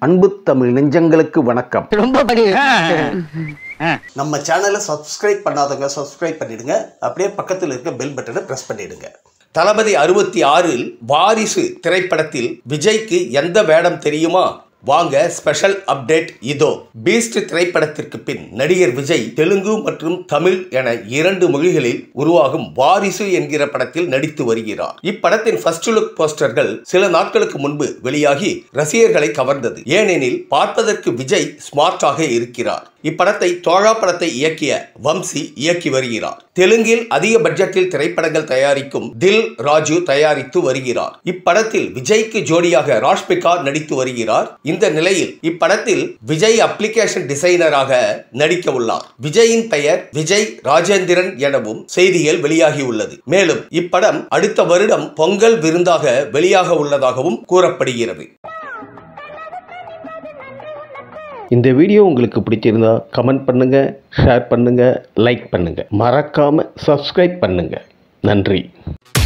அன்பு தமிழ் நெஞ்சங்களுக்கு வணக்கம் ரொம்ப படி நம்ம சேனலை சப்ஸ்கிரைப் பண்ணாதவங்க சப்ஸ்கிரைப் பண்ணிடுங்க அப்படியே பக்கத்தில் இருக்க பெல் பட்டனை பிரஸ் பண்ணிடுங்க தளபதி அறுபத்தி ஆறில் வாரிசு திரைப்படத்தில் விஜய்க்கு எந்த வேடம் தெரியுமா வாங்க ஸ்பெஷல் அப்டேட் இதோ பீஸ்ட் திரைப்படத்திற்கு பின் நடிகர் விஜய் தெலுங்கு மற்றும் தமிழ் என இரண்டு மொழிகளில் உருவாகும் வாரிசு என்கிற படத்தில் நடித்து வருகிறார் இப்படத்தின் ஃபர்ஸ்ட் லுக் போஸ்டர்கள் சில நாட்களுக்கு முன்பு வெளியாகி ரசிகர்களை கவர்ந்தது ஏனெனில் பார்ப்பதற்கு விஜய் ஸ்மார்ட்டாக இருக்கிறார் இப்படத்தை தோழா படத்தை இயக்கிய வம்சி இயக்கி வருகிறார் தெலுங்கில் அதிக பட்ஜெட்டில் திரைப்படங்கள் தயாரிக்கும் தில் ராஜு தயாரித்து வருகிறார் இப்படத்தில் விஜய்க்கு ஜோடியாக ராஷ்மிகா நடித்து வருகிறார் இந்த நிலையில் இப்படத்தில் விஜய் அப்ளிகேஷன் டிசைனராக நடிக்க உள்ளார் விஜயின் பெயர் விஜய் ராஜேந்திரன் எனவும் செய்திகள் வெளியாகியுள்ளது மேலும் இப்படம் அடுத்த வருடம் பொங்கல் விருந்தாக வெளியாக உள்ளதாகவும் கூறப்படுகிறது இந்த வீடியோ உங்களுக்கு பிடிச்சிருந்தா கமெண்ட் பண்ணுங்க ஷேர் பண்ணுங்க லைக் பண்ணுங்க மறக்காம சப்ஸ்கிரைப் பண்ணுங்க நன்றி